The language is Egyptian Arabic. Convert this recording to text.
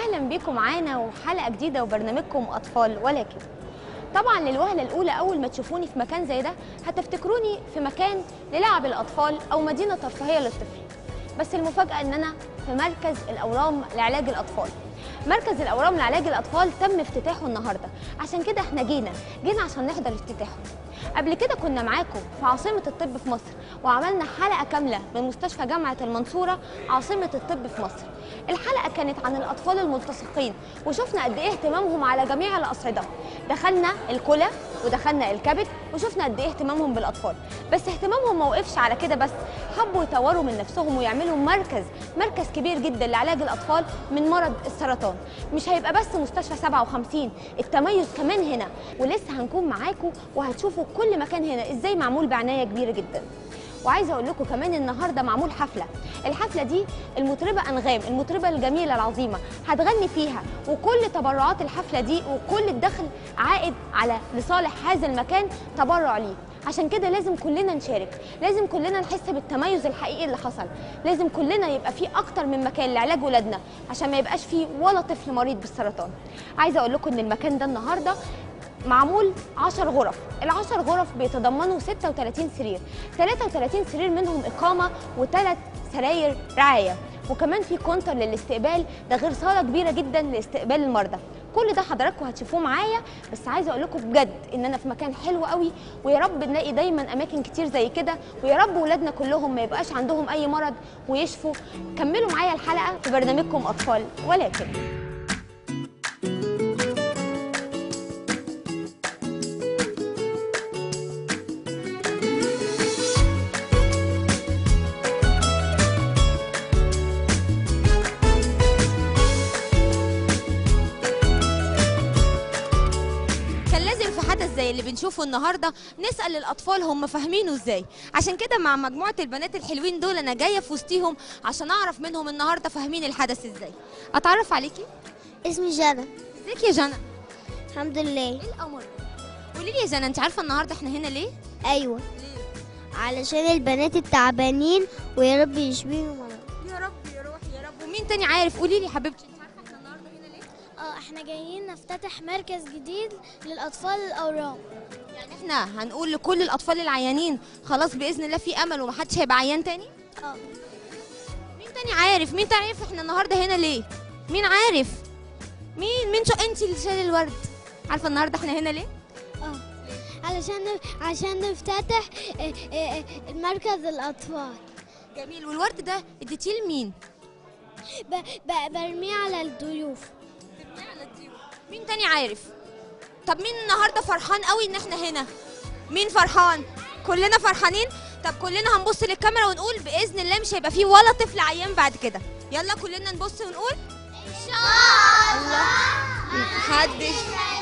واهلا بيكم معانا وحلقه جديده وبرنامجكم اطفال ولكن طبعا للوهله الاولى اول ما تشوفوني في مكان زي ده هتفتكروني في مكان للعب الاطفال او مدينه ترفيهيه للطفل بس المفاجاه ان انا في مركز الاورام لعلاج الاطفال مركز الاورام لعلاج الاطفال تم افتتاحه النهارده عشان كده احنا جينا جينا عشان نحضر افتتاحه قبل كده كنا معاكم في عاصمه الطب في مصر وعملنا حلقه كامله من مستشفى جامعه المنصوره عاصمه الطب في مصر الحلقه كانت عن الاطفال الملتصقين وشفنا قد ايه اهتمامهم على جميع الاصعده دخلنا الكلى ودخلنا الكبد وشفنا قد ايه اهتمامهم بالاطفال بس اهتمامهم ما وقفش على كده بس حبوا يطوروا من نفسهم ويعملوا مركز مركز كبير جدا لعلاج الاطفال من مرض السرطان مش هيبقى بس مستشفى 57 التميز كمان هنا ولسه هنكون معاكم وهتشوفوا كل مكان هنا ازاي معمول بعنايه كبيره جدا وعايزه اقول لكم كمان النهارده معمول حفله الحفله دي المطربه انغام المطربه الجميله العظيمه هتغني فيها وكل تبرعات الحفله دي وكل الدخل عائد على لصالح هذا المكان تبرع ليه عشان كده لازم كلنا نشارك لازم كلنا نحس بالتميز الحقيقي اللي حصل لازم كلنا يبقى في اكتر من مكان لعلاج ولادنا عشان ما يبقاش فيه ولا طفل مريض بالسرطان عايزه اقول لكم ان المكان ده النهارده معمول 10 غرف العشر غرف بيتضمنوا 36 سرير 33 سرير منهم إقامة وثلاث سراير رعاية وكمان في كونتر للاستقبال ده غير صالة كبيرة جدا لاستقبال المرضى كل ده حضراتكم هتشوفوه معايا بس عايزه اقول لكم بجد ان انا في مكان حلو قوي ويا رب نلاقي دايما اماكن كتير زي كده ويا رب ولادنا كلهم ما يبقاش عندهم اي مرض ويشفوا كملوا معايا الحلقه في برنامجكم اطفال ولكن كان لازم في حدث زي اللي بنشوفه النهارده نسال الاطفال هم فاهمينه ازاي عشان كده مع مجموعه البنات الحلوين دول انا جايه في وسطيهم عشان اعرف منهم النهارده فاهمين الحدث ازاي اتعرف عليكي اسمي جنى ازيك يا جنى الحمد لله ايه الامر قولي لي يا جنى انت عارفه النهارده احنا هنا ليه ايوه علشان البنات التعبانين ويا رب يشفيهم مرض يا رب يا روحي يا رب ومين تاني عارف قولي لي حبيبتي انت عارفه احنا النهارده هنا ليه اه احنا جايين نفتتح مركز جديد للاطفال الاورام يعني احنا هنقول لكل الاطفال العيانين خلاص باذن الله في امل ومحدش هيبقى عيان تاني اه مين تاني عارف مين تاني عارف احنا النهارده هنا ليه مين عارف مين مين شو انت اللي شايل الورد عارفه النهارده احنا هنا ليه اه علشان عشان نفتتح آه، آه، آه، مركز الاطفال جميل والورد ده اديتيه لمين ب- ب- برميه على الضيوف مين تاني عارف طب مين النهارده فرحان قوي ان احنا هنا مين فرحان كلنا فرحانين طب كلنا هنبص للكاميرا ونقول باذن الله مش هيبقى فيه ولا طفل عيان بعد كده يلا كلنا نبص ونقول ان شاء الله محدش